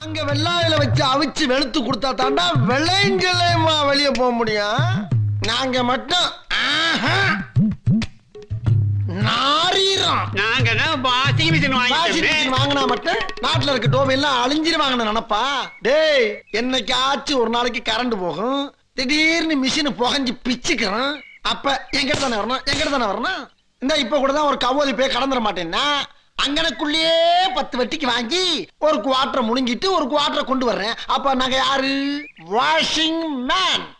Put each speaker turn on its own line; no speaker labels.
அங்க வெள்ளாயில வச்சு அவிச்சு வெளுத்து கொடுத்தா தாண்டா விளைஞ்சலைமா வெளியே போக முடியும் நாங்க மட்டும் ஆஹா, நாரீரம்
நாங்க தான் வாஷிங் மிஷின்
வாஷிங்
வாங்கிட்டோமே
மிஷின் வாங்கினா மட்டும் நாட்டுல இருக்க டோபி எல்லாம் அழிஞ்சிருவாங்கன்னு நினைப்பா டேய் என்னைக்காச்சும் ஒரு நாளைக்கு கரண்ட் போகும் திடீர்னு மிஷின் புகஞ்சு பிச்சுக்கிறோம் அப்ப எங்கிட்ட தானே வரணும் எங்கிட்ட தானே வரணும் இந்த இப்ப கூட தான் ஒரு கவோலி போய் கடந்துட மாட்டேன்னா அங்கனக்குள்ளேயே பத்து வட்டிக்கு வாங்கி ஒரு குவாட்டரை முழுங்கிட்டு ஒரு குவாட்டரை கொண்டு வர்றேன் அப்ப நாங்க யாரு வாஷிங் மேன்